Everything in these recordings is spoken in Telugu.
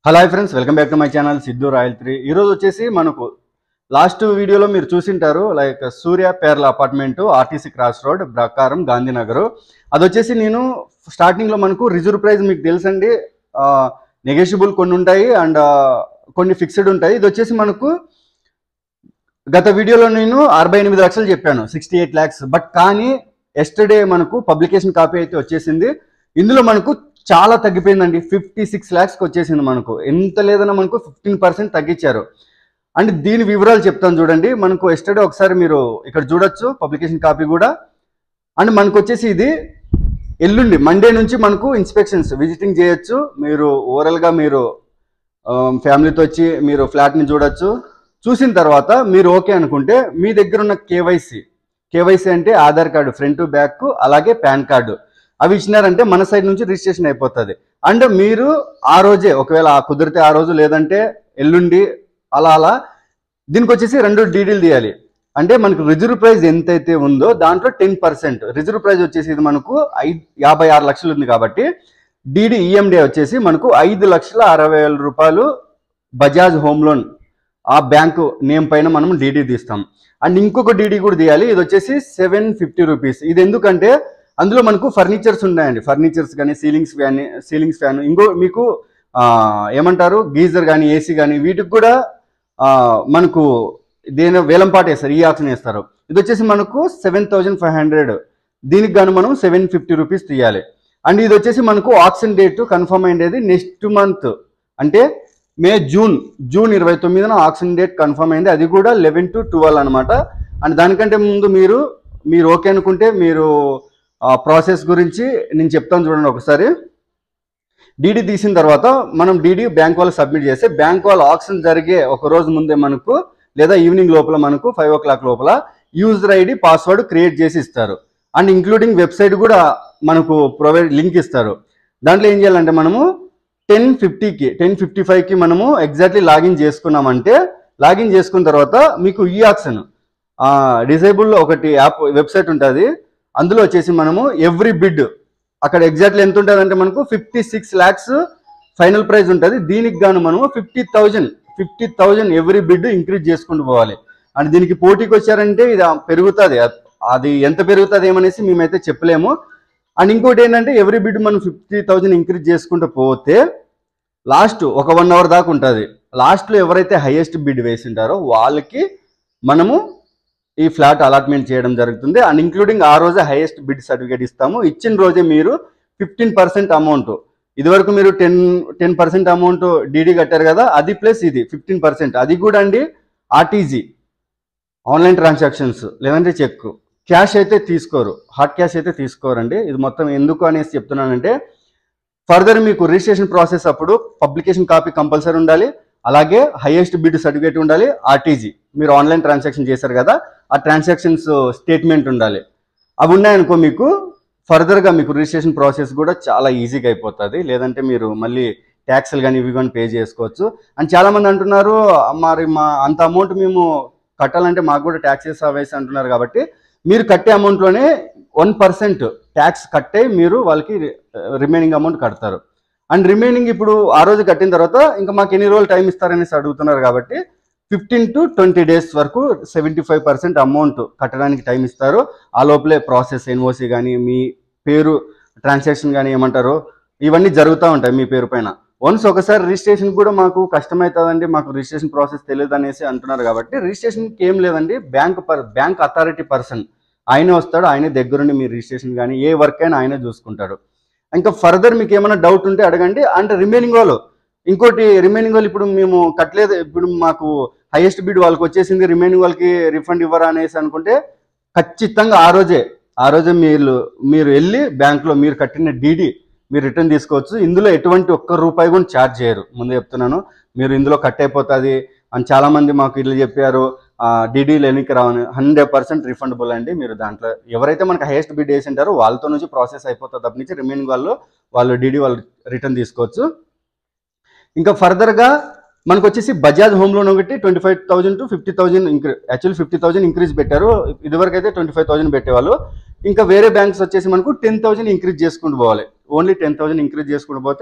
hello hi friends welcome back to my channel Siddhu Royal three ఈరోజు వచ్చేసి మనకు లాస్ట్ వీడియోలో మీరు చూసింటారు లైక్ సూర్య పేర్ల అపార్ట్మెంట్ ఆర్టీసీ క్రాస్ రోడ్ ప్రకారం గాంధీనగర్ అది వచ్చేసి నేను స్టార్టింగ్లో మనకు రిజర్వ్ ప్రైస్ మీకు తెలుసండి నెగోషియబుల్ కొన్ని ఉంటాయి అండ్ కొన్ని ఫిక్స్డ్ ఉంటాయి ఇది వచ్చేసి మనకు గత వీడియోలో నేను అరవై ఎనిమిది లక్షలు చెప్పాను సిక్స్టీ ఎయిట్ ల్యాక్స్ బట్ కానీ ఎస్టర్డే మనకు పబ్లికేషన్ కాపీ అయితే వచ్చేసింది ఇందులో మనకు చాలా తగ్గిపోయిందండి ఫిఫ్టీ సిక్స్ ల్యాక్స్కి వచ్చేసింది మనకు ఎంత లేదన్నా మనకు ఫిఫ్టీన్ పర్సెంట్ తగ్గించారు అండ్ దీని వివరాలు చెప్తాను చూడండి మనకు ఎస్టర్డే ఒకసారి మీరు ఇక్కడ చూడొచ్చు పబ్లికేషన్ కాపీ కూడా అండ్ మనకు వచ్చేసి ఇది ఎల్లుండి మండే నుంచి మనకు ఇన్స్పెక్షన్స్ విజిటింగ్ చేయొచ్చు మీరు ఓవరాల్గా మీరు ఫ్యామిలీతో వచ్చి మీరు ఫ్లాట్ని చూడొచ్చు చూసిన తర్వాత మీరు ఓకే అనుకుంటే మీ దగ్గర ఉన్న కేవైసీ కేవైసీ అంటే ఆధార్ కార్డు ఫ్రంట్ బ్యాక్ అలాగే పాన్ కార్డు అవి ఇచ్చినారంటే మన సైడ్ నుంచి రిజిస్ట్రేషన్ అయిపోతుంది అండ్ మీరు ఆ రోజే ఒకవేళ ఆ కుదిరితే ఆ రోజు లేదంటే ఎల్లుండి అలా అలా దీనికి వచ్చేసి రెండు డీడీలు తీయాలి అంటే మనకు రిజర్వ్ ప్రైస్ ఎంతైతే ఉందో దాంట్లో టెన్ పర్సెంట్ రిజర్వ్ ప్రైస్ వచ్చేసి ఇది మనకు ఐదు యాభై ఆరు లక్షలు ఉంది కాబట్టి డీడీ ఈఎండి వచ్చేసి మనకు ఐదు లక్షల అరవై వేల రూపాయలు బజాజ్ హోమ్ లోన్ ఆ బ్యాంకు నేమ్ పైన మనం డీడీ తీస్తాం అండ్ ఇంకొక డీడీ కూడా తీయాలి ఇది వచ్చేసి సెవెన్ ఫిఫ్టీ రూపీస్ ఇది ఎందుకంటే అందులో మనకు ఫర్నిచర్స్ ఉన్నాయండి ఫర్నిచర్స్ కానీ సీలింగ్స్ కానీ సీలింగ్స్ ఫ్యాన్ ఇంకో మీకు ఆ, ఏమంటారు గీజర్ కానీ ఏసీ కానీ వీటికి కూడా ఆ, మనకు దేని వేలంపాట వేస్తారు ఈ ఆప్షన్ వేస్తారు ఇది వచ్చేసి మనకు సెవెన్ థౌజండ్ ఫైవ్ హండ్రెడ్ దీనికి గాను మనం సెవెన్ ఫిఫ్టీ రూపీస్ తీయాలి అండ్ ఇది వచ్చేసి మనకు ఆప్షన్ డేట్ కన్ఫర్మ్ అయ్యేది నెక్స్ట్ మంత్ అంటే మే జూన్ జూన్ ఇరవై తొమ్మిదిన ఆక్సిజన్ డేట్ కన్ఫర్మ్ అయింది అది కూడా లెవెన్ టు ట్వెల్వ్ అనమాట అండ్ దానికంటే ముందు మీరు మీరు ఓకే అనుకుంటే మీరు ఆ ప్రాసెస్ గురించి నేను చెప్తాను చూడండి ఒకసారి డీడీ తీసిన తర్వాత మనం డీడీ బ్యాంక్ వాళ్ళు సబ్మిట్ చేస్తే బ్యాంక్ వాళ్ళు ఆక్షన్ జరిగే ఒక రోజు ముందే మనకు లేదా ఈవినింగ్ లోపల మనకు ఫైవ్ ఓ క్లాక్ లోపల యూజర్ ఐడి పాస్వర్డ్ క్రియేట్ చేసి ఇస్తారు అండ్ ఇంక్లూడింగ్ వెబ్సైట్ కూడా మనకు ప్రొవైడ్ లింక్ ఇస్తారు దాంట్లో ఏం చేయాలంటే మనము టెన్ ఫిఫ్టీకి టెన్ ఫిఫ్టీ ఫైవ్కి మనము ఎగ్జాక్ట్లీ లాగిన్ చేసుకున్నామంటే లాగిన్ చేసుకున్న తర్వాత మీకు ఈ ఆప్షన్ డిజేబుల్ ఒకటి యాప్ వెబ్సైట్ ఉంటుంది అందులో వచ్చేసి మనము ఎవ్రీ బిడ్ అక్కడ ఎగ్జాక్ట్లీ ఎంత ఉంటుంది అంటే మనకు fifty six lakhs final price ఉంటుంది దీనికి గాను మనము fifty thousand fifty thousand every bid increase చేసుకుంటూ పోవాలి అండ్ దీనికి పోటీకి వచ్చారంటే ఇది పెరుగుతుంది అది ఎంత పెరుగుతుంది ఏమనేసి మేమైతే చెప్పలేము అండ్ ఇంకోటి ఏంటంటే ఎవ్రీ బిడ్ మనం ఫిఫ్టీ థౌజండ్ ఇంక్రీజ్ చేసుకుంటూ పోతే లాస్ట్ ఒక వన్ అవర్ దాకా ఉంటుంది లాస్ట్లో ఎవరైతే హైయెస్ట్ బిడ్ వేసింటారో వాళ్ళకి మనము ఈ ఫ్లాట్ అలాట్మెంట్ చేయడం జరుగుతుంది అండ్ ఇంక్లూడింగ్ ఆ రోజే హైయెస్ట్ బిడ్ సర్టిఫికేట్ ఇస్తాము ఇచ్చిన రోజే మీరు ఫిఫ్టీన్ పర్సెంట్ అమౌంట్ ఇదివరకు మీరు ten ten percent amount DD కట్టారు కదా అది ప్లస్ ఇది ఫిఫ్టీన్ పర్సెంట్ అది కూడా అండి ఆర్టీజీ ఆన్లైన్ ట్రాన్సాక్షన్స్ లేదంటే చెక్ క్యాష్ అయితే తీసుకోరు హార్డ్ క్యాష్ అయితే తీసుకోరండి ఇది మొత్తం ఎందుకు అనేసి చెప్తున్నానంటే ఫర్దర్ మీకు రిజిస్ట్రేషన్ ప్రాసెస్ అప్పుడు పబ్లికేషన్ కాపీ కంపల్సరీ ఉండాలి అలాగే హైయెస్ట్ బిడ్ సర్టిఫికేట్ ఉండాలి ఆర్టీజీ మీరు ఆన్లైన్ ట్రాన్సాక్షన్ చేశారు కదా ఆ ట్రాన్సాక్షన్స్ స్టేట్మెంట్ ఉండాలి అవి ఉన్నాయనుకో మీకు ఫర్దర్గా మీకు రిజిస్ట్రేషన్ ప్రాసెస్ కూడా చాలా ఈజీగా అయిపోతుంది లేదంటే మీరు మళ్ళీ ట్యాక్స్లు కానీ ఇవి కానీ పే చేసుకోవచ్చు అండ్ చాలామంది అంటున్నారు మరి మా అంత అమౌంట్ మేము కట్టాలంటే మాకు కూడా ట్యాక్సెస్ అవేసి అంటున్నారు కాబట్టి మీరు కట్టే అమౌంట్లోనే వన్ పర్సెంట్ ట్యాక్స్ కట్టే మీరు వాళ్ళకి రిమైనింగ్ అమౌంట్ కడతారు అండ్ రిమైనింగ్ ఇప్పుడు ఆ రోజు కట్టిన తర్వాత ఇంకా మాకు ఎన్ని రోజులు టైం ఇస్తారనేసి అడుగుతున్నారు కాబట్టి ఫిఫ్టీన్ టు ట్వంటీ డేస్ వరకు సెవెంటీ ఫైవ్ పర్సెంట్ అమౌంట్ కట్టడానికి టైం ఇస్తారు ఆ లోపలే ప్రాసెస్ ఎన్ఓసి కానీ మీ పేరు ట్రాన్సాక్షన్ కానీ ఏమంటారు ఇవన్నీ జరుగుతూ ఉంటాయి మీ పేరు పైన వన్స్ ఒకసారి రిజిస్ట్రేషన్ కూడా మాకు కష్టమవుతుందండి మాకు రిజిస్ట్రేషన్ ప్రాసెస్ తెలియదు అనేసి అంటున్నారు కాబట్టి రిజిస్ట్రేషన్కి ఏం లేదండి bank per bank authority person ఆయనే వస్తాడు ఆయనే దగ్గరుండి మీ రిజిస్ట్రేషన్ కానీ ఏ వర్క్ అయినా ఆయనే చూసుకుంటాడు ఇంకా ఫర్దర్ మీకు ఏమైనా డౌట్ ఉంటే అడగండి అండ్ రిమైనింగ్ వాళ్ళు ఇంకోటి రిమైనింగ్ వాళ్ళు ఇప్పుడు మేము కట్టలేదు ఇప్పుడు మాకు హైయెస్ట్ బిడ్ వాళ్ళకి వచ్చేసింది రిమైనింగ్ వాళ్ళకి రిఫండ్ ఇవ్వరా అనేసి అనుకుంటే ఖచ్చితంగా ఆ రోజే ఆ రోజే మీరు మీరు వెళ్ళి బ్యాంక్లో మీరు కట్టిన డీడీ మీరు రిటర్న్ తీసుకోవచ్చు ఇందులో ఎటువంటి ఒక్క రూపాయి కూడా ఛార్జ్ చేయరు ముందు చెప్తున్నాను మీరు ఇందులో కట్ అయిపోతుంది అని చాలా మంది మాకు ఇట్లా చెప్పారు డీడీలు ఎన్నిక రావని హండ్రెడ్ పర్సెంట్ రిఫండబుల్ అండి మీరు దాంట్లో ఎవరైతే మనకు హైయెస్ట్ బిడ్ వేసి ఉంటారో వాళ్ళతో నుంచి ప్రాసెస్ అయిపోతుంది తప్ప నుంచి రిమైనింగ్ వాళ్ళు వాళ్ళు డీడీ వాళ్ళు రిటర్న్ తీసుకోవచ్చు ఇంకా ఫర్దర్గా మనకు వచ్చేసి బజాజ్ హోమ్ లోన్ ఒకటి twenty five thousand to fifty thousand ఇంక్రీ యాక్చువల్లీ ఫిఫ్టీ థౌసండ్ ఇంక్రీజ్ పెట్టారు ఇదివరకు అయితే ట్వంటీ ఫైవ్ థౌసండ్ పెట్టేవాళ్ళు ఇంకా వేరే బ్యాంక్స్ వచ్చేసి మనకు టెన్ థౌసండ్ ఇంక్రీజ్ చేసుకుంటూ పోవాలి ఓన్లీ టెన్ థౌసండ్ ఇంక్రీజ్ చేసుకుంటూ పోతే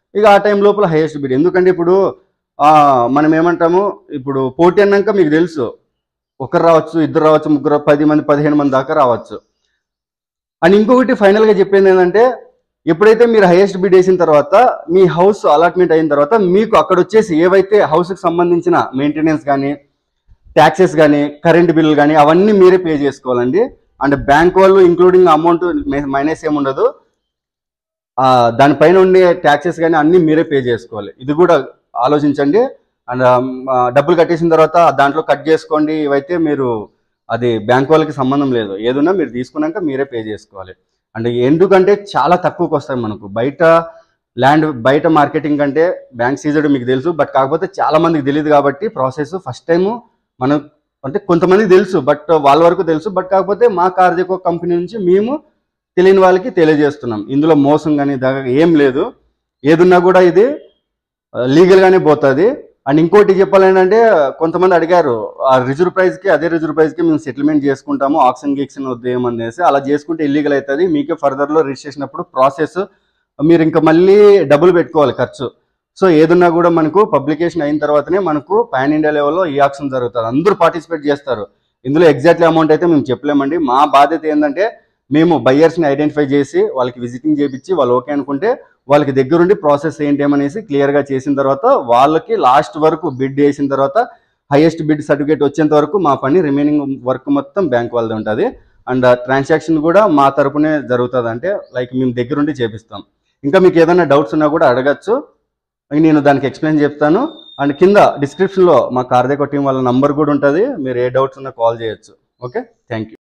ఇక ఆ టైం లోపల హైయెస్ట్ బిడ్ ఎందుకంటే ఇప్పుడు ఆ, మనం ఏమంటాము ఇప్పుడు పోటీ అన్నాక మీకు తెలుసు ఒకరు రావచ్చు ఇద్దరు రావచ్చు ముగ్గురు పది మంది పదిహేను మంది దాకా రావచ్చు అండ్ ఇంకొకటి ఫైనల్గా చెప్పేది ఏంటంటే ఎప్పుడైతే మీరు హైయెస్ట్ బిడ్ వేసిన తర్వాత మీ హౌస్ అలాట్మెంట్ అయిన తర్వాత మీకు అక్కడ వచ్చేసి ఏవైతే హౌస్కి సంబంధించిన మెయింటెనెన్స్ కానీ ట్యాక్సెస్ కానీ కరెంట్ బిల్లు కానీ అవన్నీ మీరే పే చేసుకోవాలండి అండ్ బ్యాంక్ వాళ్ళు ఇంక్లూడింగ్ అమౌంట్ మైనస్ ఏమి ఉండదు ఆ, దానిపైన ఉండే ట్యాక్సెస్ కానీ అన్నీ మీరే పే చేసుకోవాలి ఇది కూడా ఆలోచించండి అండ్ డబ్బులు కట్టేసిన తర్వాత దాంట్లో కట్ చేసుకోండి ఇవైతే మీరు అది బ్యాంక్ వాళ్ళకి సంబంధం లేదు ఏదున్నా మీరు తీసుకున్నాక మీరే పే చేసుకోవాలి అండ్ ఎందుకంటే చాలా తక్కువకి వస్తాయి మనకు బయట ల్యాండ్ బయట మార్కెటింగ్ కంటే బ్యాంక్ సీజడ్ మీకు తెలుసు బట్ కాకపోతే చాలా మందికి తెలియదు కాబట్టి ప్రాసెస్ ఫస్ట్ టైం మనం అంటే కొంతమందికి తెలుసు బట్ వాళ్ళ వరకు తెలుసు బట్ కాకపోతే మా కార్దికో కంపెనీ నుంచి మేము తెలియని వాళ్ళకి తెలియజేస్తున్నాం ఇందులో మోసం కానీ దగ్గర ఏం లేదు ఏదున్నా కూడా ఇది లీగల్గానే పోతుంది అండ్ ఇంకోటి చెప్పాలంటే కొంతమంది అడిగారు ఆ రిజర్వ్ ప్రైస్కి అదే రిజర్వ్ ప్రైస్కి మేము సెటిల్మెంట్ చేసుకుంటాము ఆక్సిజన్ గీక్షన్ వద్దు ఏమనేసి అలా చేసుకుంటే ఇల్లీగల్ అవుతుంది మీకే ఫర్దర్లో రిజిస్ట్రేషన్ అప్పుడు ప్రాసెస్ మీరు ఇంకా మళ్ళీ డబ్బులు పెట్టుకోవాలి ఖర్చు సో ఏదున్నా కూడా మనకు పబ్లికేషన్ అయిన తర్వాతనే మనకు పాన్ ఇండియా లెవెల్లో ఈ ఆక్షన్ జరుగుతుంది అందరూ పార్టిసిపేట్ చేస్తారు ఇందులో ఎగ్జాక్ట్లీ అమౌంట్ అయితే మేము చెప్పలేమండి మా బాధ్యత ఏంటంటే మేము బయ్యర్స్ని ఐడెంటిఫై చేసి వాళ్ళకి విజిటింగ్ చేపించి వాళ్ళు ఓకే అనుకుంటే వాళ్ళకి దగ్గరుండి ప్రాసెస్ ఏంటి ఏమనేసి క్లియర్గా చేసిన తర్వాత వాళ్ళకి లాస్ట్ వరకు బిడ్ వేసిన తర్వాత హైయెస్ట్ బిడ్ సర్టిఫికేట్ వచ్చేంత వరకు మా పని రిమైనింగ్ వర్క్ మొత్తం బ్యాంక్ వాళ్ళది ఉంటుంది అండ్ ట్రాన్సాక్షన్ కూడా మా తరపునే జరుగుతుంది అంటే లైక్ మేము దగ్గరుండి చేపిస్తాం ఇంకా మీకు ఏదైనా డౌట్స్ ఉన్నా కూడా అడగచ్చు నేను దానికి ఎక్స్ప్లెయిన్ చెప్తాను అండ్ కింద డిస్క్రిప్షన్లో మా కార్దేకో టీం వాళ్ళ నంబర్ కూడా ఉంటుంది మీరు ఏ డౌట్స్ ఉన్నా కాల్ చేయొచ్చు ఓకే థ్యాంక్ యూ